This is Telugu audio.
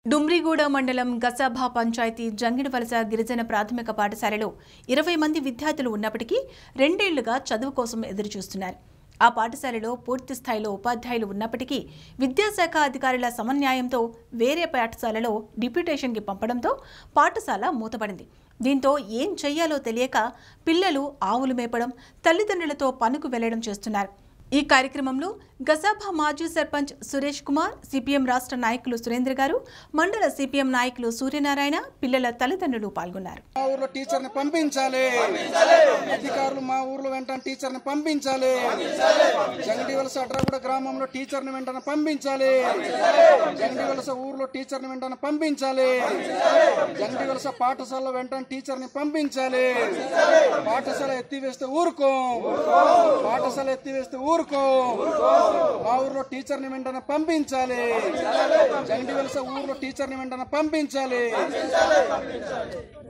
డుమ్రిగూడ మండలం గసాభా పంచాయతీ జంగిడివలస గిరిజన ప్రాథమిక పాఠశాలలో ఇరవై మంది విద్యార్థులు ఉన్నప్పటికీ రెండేళ్లుగా చదువు కోసం ఎదురుచూస్తున్నారు ఆ పాఠశాలలో పూర్తి స్థాయిలో ఉపాధ్యాయులు ఉన్నప్పటికీ విద్యాశాఖ అధికారుల సమన్యాయంతో వేరే పాఠశాలలో డిప్యూటేషన్కి పంపడంతో పాఠశాల మూతపడింది దీంతో ఏం చెయ్యాలో తెలియక పిల్లలు ఆవులు మేపడం తల్లిదండ్రులతో పనుకు వెళ్లడం చేస్తున్నారు ఈ కార్యక్రమంలో గసాభా మాజీ సర్పంచ్ సురేష్ కుమార్ సిపిఎం రాష్ట్ర నాయకులు సురేంద్ర గారు మండల సిపిఎం నాయకులు సూర్యనారాయణ పిల్లల తల్లిదండ్రులు పాల్గొన్నారు మా ఊర్లో టీచర్ ని పంపించాలి అధికారులు మా ఊర్లో వెంటనే టీచర్ ని పంపించాలి జంగడి వలస అడ్రగూడ గ్రామంలో టీచర్ ని వెంటనే పంపించాలి జంగడి వలస ఊర్లో టీచర్ ని వెంటనే పంపించాలి జంగడి వలస పాఠశాలలో వెంటనే టీచర్ ని పంపించాలి పాఠశాల ఎత్తివేస్తే ఊరుకో పాఠశాల ఎత్తివేస్తే ఊరుకో మా ఊర్లో టీచర్ ని వెంటనే పంపించాలి జంగడి వలస ఊర్లో టీచర్ ని వెంటనే పంపించాలి